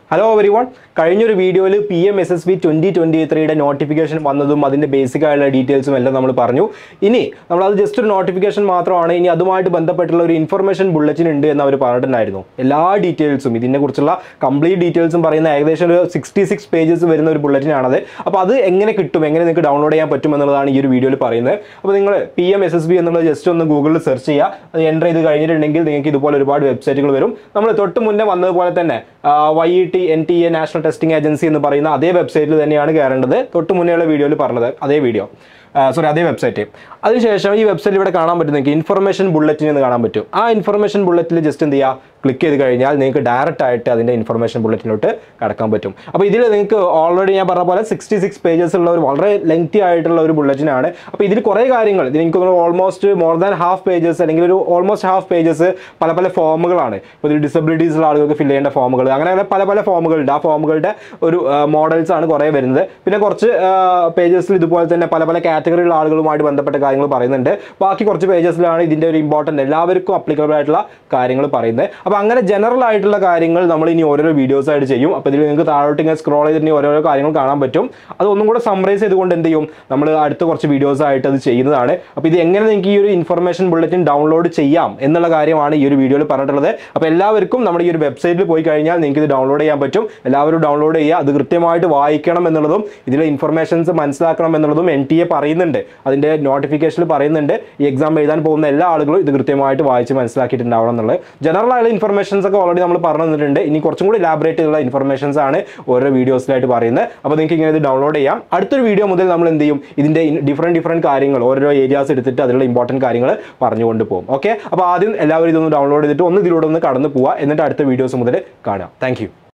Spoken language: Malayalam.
ഹലോ എവരി വൺ കഴിഞ്ഞൊരു വീഡിയോയിൽ P M S S B twenty twenty ത്രീയുടെ നോട്ടിഫിക്കേഷൻ വന്നതും അതിൻ്റെ ബേസിക് ആയുള്ള ഡീറ്റെയിൽസും എല്ലാം നമ്മൾ പറഞ്ഞു ഇനി നമ്മൾ അത് ജസ്റ്റ് ഒരു നോട്ടിഫിക്കേഷൻ മാത്രമാണ് ഇനി അതുമായിട്ട് ബന്ധപ്പെട്ടുള്ള ഒരു ഇൻഫർമേഷൻ ബുള്ളറ്റിൻ ഉണ്ട് എന്ന് അവർ പറഞ്ഞിട്ടുണ്ടായിരുന്നു എല്ലാ ഡീറ്റെയിൽസും ഇതിനെ കുറിച്ചുള്ള കംപ്ലീറ്റ് ഡീറ്റെയിൽസും പറയുന്ന ഏകദേശം ഒരു സിക്സ്റ്റി സിക്സ് പേജസ് വരുന്ന ഒരു ബുള്ളറ്റിനാണത് അപ്പോൾ അത് എങ്ങനെ കിട്ടും എങ്ങനെ നിങ്ങൾക്ക് ഡൗൺലോഡ് ചെയ്യാൻ പറ്റും എന്നുള്ളതാണ് ഈ ഒരു വീഡിയോയിൽ പറയുന്നത് അപ്പോൾ നിങ്ങൾ P M S S B എന്നുള്ളത് ജസ്റ്റ് ഒന്ന് ഗൂഗിളിൽ സെർച്ച് ചെയ്യുക അത് എൻ്റർ ചെയ്ത് കഴിഞ്ഞിട്ടുണ്ടെങ്കിൽ നിങ്ങൾക്ക് ഇതുപോലെ ഒരുപാട് വെബ്സൈറ്റുകൾ വരും നമ്മൾ തൊട്ട് മുന്നേ വന്നതുപോലെ തന്നെ Y E T N T A national testing agency എന്ന് പറയുന്ന അതേ വെബ്സൈറ്റിൽ തന്നെയാണ് കയറേണ്ടത് തൊട്ട് മുന്നേയുള്ള വീഡിയോയിൽ പറഞ്ഞത് അതേ വീഡിയോ സോറി അതേ വെബ്സൈറ്റ് അതിനുശേഷം ഈ വെബ്സൈറ്റിൽ ഇവിടെ കാണാൻ പറ്റും നിങ്ങൾക്ക് ഇൻഫർമേഷൻ ബുള്ളറ്റിൻ എന്ന് കാണാൻ പറ്റും ആ ഇൻഫർമേഷൻ ബുള്ളറ്റിൽ ജസ്റ്റ് എന്ത് ചെയ്യുക ക്ലിക്ക് ചെയ്ത് കഴിഞ്ഞാൽ നിങ്ങൾക്ക് ഡയറക്റ്റ് ആയിട്ട് അതിൻ്റെ ഇൻഫർമേഷൻ ബുള്ളറ്റിലോട്ട് കടക്കാൻ പറ്റും അപ്പോൾ ഇതിൽ നിങ്ങൾക്ക് ഓൾറെഡി ഞാൻ പറഞ്ഞ പോലെ സിക്സ്റ്റി സിക്സ് പേജസ് ഉള്ള ഒരു വളരെ ലെങ്തി ആയിട്ടുള്ള ഒരു ബുള്ളറ്റിൻ ആണ് അപ്പോൾ ഇതിൽ കുറേ കാര്യങ്ങൾ ഇതിൽ എനിക്ക് തോന്നുന്നു almost more than half pages അല്ലെങ്കിൽ ഒരു ഓൾമോസ്റ്റ് ഹാഫ് പേജസ് പല പല ഫോമുകളാണ് ഇപ്പോൾ ഇതിൽ ഡിസബിലിറ്റീസ് ഉള്ള ആളുകൾക്ക് ഫില്ല് ചെയ്യേണ്ട ഫോമുകൾ അങ്ങനെ അങ്ങനെ പല പല ഫോമുകളുണ്ട് ആ ഫോമുകളുടെ ഒരു മോഡൽസ് ആണ് കുറേ വരുന്നത് പിന്നെ കുറച്ച് പേജസിൽ ഇതുപോലെ തന്നെ പല പല കാറ്റഗറിയിലുള്ള ആളുകളുമായിട്ട് ബന്ധപ്പെട്ട കാര്യങ്ങൾ പറയുന്നുണ്ട് ബാക്കി കുറച്ച് പേജസിലാണ് ഇതിൻ്റെ ഒരു ഇമ്പോർട്ടൻ്റ് എല്ലാവർക്കും അപ്ലിക്കബിൾ ആയിട്ടുള്ള കാര്യങ്ങൾ പറയുന്നത് അപ്പോൾ അങ്ങനെ ജനറൽ ആയിട്ടുള്ള കാര്യങ്ങൾ നമ്മൾ ഇനി ഓരോരോ വീഡിയോസ് ആയിട്ട് ചെയ്യും അപ്പോൾ ഇതിൽ നിങ്ങൾക്ക് താഴോട്ട് ഇങ്ങനെ സ്ക്രോൾ ചെയ്തിട്ട് ഓരോരോ കാര്യങ്ങൾ കാണാൻ പറ്റും അത് ഒന്നും കൂടെ സമ്മറൈസ് ചെയ്തുകൊണ്ട് എന്ത് ചെയ്യും നമ്മൾ അടുത്ത കുറച്ച് വീഡിയോസ് ആയിട്ട് അത് ചെയ്യുന്നതാണ് അപ്പോൾ ഇത് എങ്ങനെ നിങ്ങൾക്ക് ഈ ഒരു ഇൻഫർമേഷൻ ബുള്ളറ്റിൻ ഡൗൺലോഡ് ചെയ്യാം എന്നുള്ള കാര്യമാണ് ഈ ഒരു വീഡിയോയിൽ പറഞ്ഞിട്ടുള്ളത് അപ്പോൾ എല്ലാവർക്കും നമ്മുടെ ഈ ഒരു വെബ്സൈറ്റിൽ പോയി കഴിഞ്ഞാൽ നിങ്ങൾക്ക് ഇത് ഡൗൺലോഡ് ചെയ്യാൻ പറ്റും എല്ലാവരും ഡൗൺലോഡ് ചെയ്യുക അത് കൃത്യമായിട്ട് വായിക്കണം എന്നുള്ളതും ഇതിലെ ഇൻഫർമേഷൻസ് മനസ്സിലാക്കണം എന്നുള്ളതും എൻ ടി എ പറയുന്നുണ്ട് അതിൻ്റെ നോട്ടിഫിക്കേഷനിൽ പറയുന്നുണ്ട് ഈ എക്സാം എഴുതാൻ പോകുന്ന എല്ലാ ആളുകളും ഇത് കൃത്യമായിട്ട് വായിച്ച് മനസ്സിലാക്കിയിട്ടുണ്ടാവണം എന്നുള്ളത് ജനറൽ ആയുള്ള ഇൻഫർമേഷൻസ് ഒക്കെ ഓൾറെഡി നമ്മൾ പറഞ്ഞു തന്നിട്ടുണ്ട് ഇനി കുറച്ചും കൂടി ലാബറേറ്റ് ചെയ്തുള്ള ഇൻഫർമേഷൻസ് ആണ് ഓരോ വീഡിയോസിലായിട്ട് പറയുന്നത് അപ്പോൾ നിങ്ങൾക്ക് ഇങ്ങനെ ഇത് ഡൗൺലോഡ് ചെയ്യാം അടുത്തൊരു വീഡിയോ മുതൽ നമ്മൾ എന്ത് ചെയ്യും ഇതിൻ്റെ ഡിഫറെൻറ്റ് ഡിഫറെൻറ്റ് കാര്യങ്ങൾ ഓരോ ഏരിയാസ് എടുത്തിട്ട് അതിലുള്ള ഇമ്പോർട്ടൻറ്റ് കാര്യങ്ങൾ പറഞ്ഞുകൊണ്ട് പോകും ഓക്കെ അപ്പോൾ ആദ്യം എല്ലാവരും ഇതൊന്ന് ഡൗൺലോഡ് ചെയ്തിട്ട് ഒന്ന് ഇതിലൂടെ ഒന്ന് കടന്നു പോവുക എന്നിട്ട് അടുത്ത വീഡിയോസ് മുതൽ കാണാം താങ്ക്